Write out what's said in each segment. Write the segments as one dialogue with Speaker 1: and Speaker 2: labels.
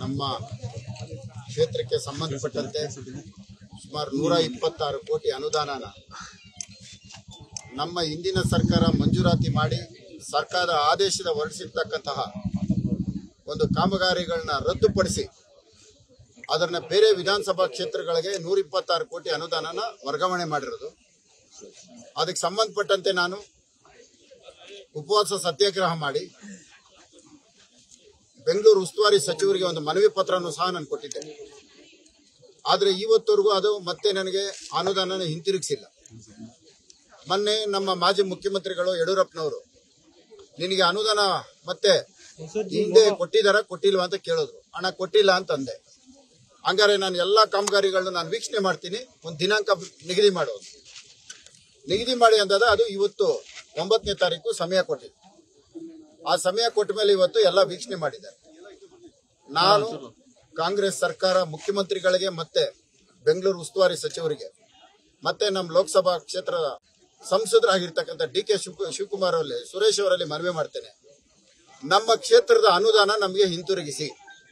Speaker 1: ನಮ್ಮ ಕ್ಷೇತ್ರಕ್ಕೆ ಸಂಬಂಧಪಟ್ಟಂತೆ ಸುಮಾರು ನೂರ ಇಪ್ಪತ್ತಾರು ಕೋಟಿ ಅನುದಾನನ ನಮ್ಮ ಹಿಂದಿನ ಸರ್ಕಾರ ಮಂಜೂರಾತಿ ಮಾಡಿ ಸರ್ಕಾರದ ಆದೇಶದ ಹೊರಡಿಸಿರ್ತಕ್ಕಂತಹ ಒಂದು ಕಾಮಗಾರಿಗಳನ್ನ ರದ್ದುಪಡಿಸಿ ಅದನ್ನ ಬೇರೆ ವಿಧಾನಸಭಾ ಕ್ಷೇತ್ರಗಳಿಗೆ ನೂರ ಇಪ್ಪತ್ತಾರು ಕೋಟಿ ಅನುದಾನನ ವರ್ಗಾವಣೆ ಮಾಡಿರೋದು ಅದಕ್ಕೆ ಸಂಬಂಧಪಟ್ಟಂತೆ ನಾನು ಉಪವಾಸ ಸತ್ಯಾಗ್ರಹ ಮಾಡಿ ಬೆಂಗಳೂರು ಉಸ್ತುವಾರಿ ಸಚಿವರಿಗೆ ಒಂದು ಮನವಿ ಪತ್ರವನ್ನು ಸಹ ನಾನು ಕೊಟ್ಟಿದ್ದೆ ಆದರೆ ಇವತ್ತವರೆಗೂ ಅದು ಮತ್ತೆ ನನಗೆ ಅನುದಾನನ ಹಿಂತಿರುಗಿಸಿಲ್ಲ ಮೊನ್ನೆ ನಮ್ಮ ಮಾಜಿ ಮುಖ್ಯಮಂತ್ರಿಗಳು ಯಡಿಯೂರಪ್ಪನವರು ನಿನಗೆ ಅನುದಾನ ಮತ್ತೆ ಹಿಂದೆ ಕೊಟ್ಟಿದಾರ ಕೊಟ್ಟಿಲ್ವಾ ಅಂತ ಕೇಳಿದ್ರು ಹಣ ಕೊಟ್ಟಿಲ್ಲ ಅಂತ ಅಂದೆ ಹಂಗಾರೆ ನಾನು ಎಲ್ಲಾ ಕಾಮಗಾರಿಗಳನ್ನ ನಾನು ವೀಕ್ಷಣೆ ಮಾಡ್ತೀನಿ ಒಂದು ದಿನಾಂಕ ನಿಗದಿ ಮಾಡೋದು ನಿಗದಿ ಮಾಡಿ ಅಂದದ ಅದು ಇವತ್ತು ಒಂಬತ್ತನೇ ತಾರೀಕು ಸಮಯ ಕೊಟ್ಟಿದ್ದು ಆ ಸಮಯ ಕೊಟ್ಟ ಮೇಲೆ ಇವತ್ತು ಎಲ್ಲ ವೀಕ್ಷಣೆ ಮಾಡಿದ್ದಾರೆ ನಾನು ಕಾಂಗ್ರೆಸ್ ಸರ್ಕಾರ ಮುಖ್ಯಮಂತ್ರಿಗಳಿಗೆ ಮತ್ತೆ ಬೆಂಗಳೂರು ಉಸ್ತುವಾರಿ ಸಚಿವರಿಗೆ ಮತ್ತೆ ನಮ್ಮ ಲೋಕಸಭಾ ಕ್ಷೇತ್ರದ ಸಂಸದರಾಗಿರ್ತಕ್ಕಂಥ ಡಿ ಕೆ ಶಿವ ಶಿವಕುಮಾರ್ ಅವರಲ್ಲಿ ಸುರೇಶ್ ಅವರಲ್ಲಿ ಮನವಿ ಮಾಡ್ತೇನೆ ನಮ್ಮ ಕ್ಷೇತ್ರದ ಅನುದಾನ ನಮಗೆ ಹಿಂತಿರುಗಿಸಿ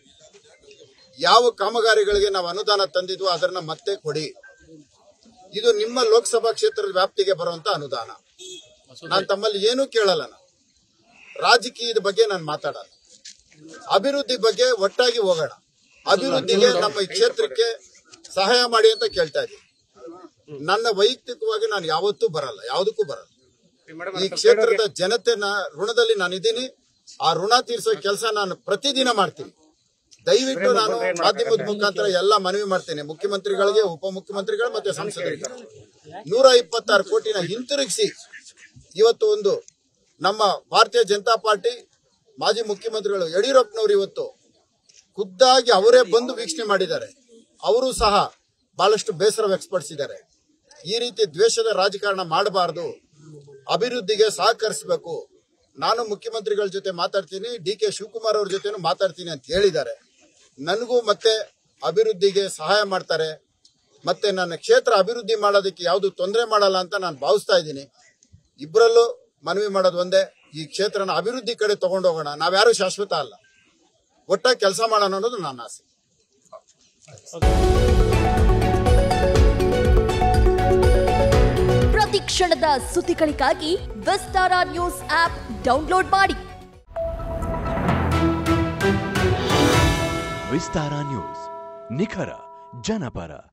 Speaker 1: ಯಾವ ಕಾಮಗಾರಿಗಳಿಗೆ ನಾವು ಅನುದಾನ ತಂದಿದ್ವೋ ಅದನ್ನ ಮತ್ತೆ ಕೊಡಿ ಇದು ನಿಮ್ಮ ಲೋಕಸಭಾ ಕ್ಷೇತ್ರದ ವ್ಯಾಪ್ತಿಗೆ ಬರುವಂತ ಅನುದಾನ ನಾನು ತಮ್ಮಲ್ಲಿ ಏನೂ ಕೇಳಲ್ಲ ನಾನು ರಾಜಕೀಯದ ಬಗ್ಗೆ ನಾನು ಮಾತಾಡಲ್ಲ ಅಭಿವೃದ್ಧಿ ಬಗ್ಗೆ ಒಟ್ಟಾಗಿ ಹೋಗೋಣ ಅಭಿವೃದ್ಧಿಗೆ ನಮ್ಮ ಈ ಕ್ಷೇತ್ರಕ್ಕೆ ಸಹಾಯ ಮಾಡಿ ಅಂತ ಕೇಳ್ತಾ ಇದ್ದೀನಿ ನನ್ನ ವೈಯಕ್ತಿಕವಾಗಿ ನಾನು ಯಾವತ್ತೂ ಬರಲ್ಲ ಯಾವುದಕ್ಕೂ ಬರಲ್ಲ ಈ ಕ್ಷೇತ್ರದ ಜನತೆನ ಋಣದಲ್ಲಿ ನಾನಿದ್ದೀನಿ ಆ ಋಣ ತೀರಿಸೋ ಕೆಲಸ ನಾನು ಪ್ರತಿದಿನ ಮಾಡ್ತೀನಿ ದಯವಿಟ್ಟು ನಾನು ಮಾಧ್ಯಮದ ಮುಖಾಂತರ ಎಲ್ಲ ಮನವಿ ಮಾಡ್ತೇನೆ ಮುಖ್ಯಮಂತ್ರಿಗಳಿಗೆ ಉಪಮುಖ್ಯಮಂತ್ರಿಗಳು ಮತ್ತೆ ಸಂಸದರಿಗೆ ನೂರ ಇಪ್ಪತ್ತಾರು ಕೋಟಿನ ಹಿಂತಿರುಗಿಸಿ ಇವತ್ತು ಒಂದು ನಮ್ಮ ಭಾರತೀಯ ಜನತಾ ಪಾರ್ಟಿ ಮಾಜಿ ಮುಖ್ಯಮಂತ್ರಿಗಳು ಯಡಿಯೂರಪ್ಪನವರು ಇವತ್ತು ಖುದ್ದಾಗಿ ಅವರೇ ಬಂದು ವೀಕ್ಷಣೆ ಮಾಡಿದ್ದಾರೆ ಅವರು ಸಹ ಬಹಳಷ್ಟು ಬೇಸರ ವ್ಯಕ್ತಪಡಿಸಿದ್ದಾರೆ ಈ ರೀತಿ ದ್ವೇಷದ ರಾಜಕಾರಣ ಮಾಡಬಾರದು ಅಭಿವೃದ್ಧಿಗೆ ಸಹಕರಿಸಬೇಕು ನಾನು ಮುಖ್ಯಮಂತ್ರಿಗಳ ಜೊತೆ ಮಾತಾಡ್ತೀನಿ ಡಿ ಕೆ ಶಿವಕುಮಾರ್ ಅವ್ರ ಜೊತೆನೂ ಮಾತಾಡ್ತೀನಿ ಅಂತ ಹೇಳಿದ್ದಾರೆ ನನಗೂ ಮತ್ತೆ ಅಭಿವೃದ್ಧಿಗೆ ಸಹಾಯ ಮಾಡ್ತಾರೆ ಮತ್ತೆ ನನ್ನ ಕ್ಷೇತ್ರ ಅಭಿವೃದ್ಧಿ ಮಾಡೋದಕ್ಕೆ ಯಾವುದು ತೊಂದರೆ ಮಾಡಲ್ಲ ಅಂತ ನಾನು ಭಾವಿಸ್ತಾ ಇದ್ದೀನಿ ಇಬ್ಬರಲ್ಲೂ ಮನವಿ ಮಾಡೋದು ಒಂದೇ ಈ ಕ್ಷೇತ್ರನ ಅಭಿವೃದ್ಧಿ ಕಡೆ ತಗೊಂಡೋಗೋಣ ನಾವ್ಯಾರು ಶಾಶ್ವತ ಅಲ್ಲ ಒಟ್ಟಾಗಿ ಕೆಲಸ ಮಾಡೋಣ ಅನ್ನೋದು ನನ್ನ ಆಸೆ
Speaker 2: ಪ್ರತಿ ಕ್ಷಣದ ಸುದ್ದಿಗಳಿಗಾಗಿ ವಿಸ್ತಾರ ನ್ಯೂಸ್ ಆಪ್ ಡೌನ್ಲೋಡ್ ಮಾಡಿ
Speaker 3: ವಿಸ್ತಾರ ನ್ಯೂಸ್ ನಿಖರ ಜನಪರ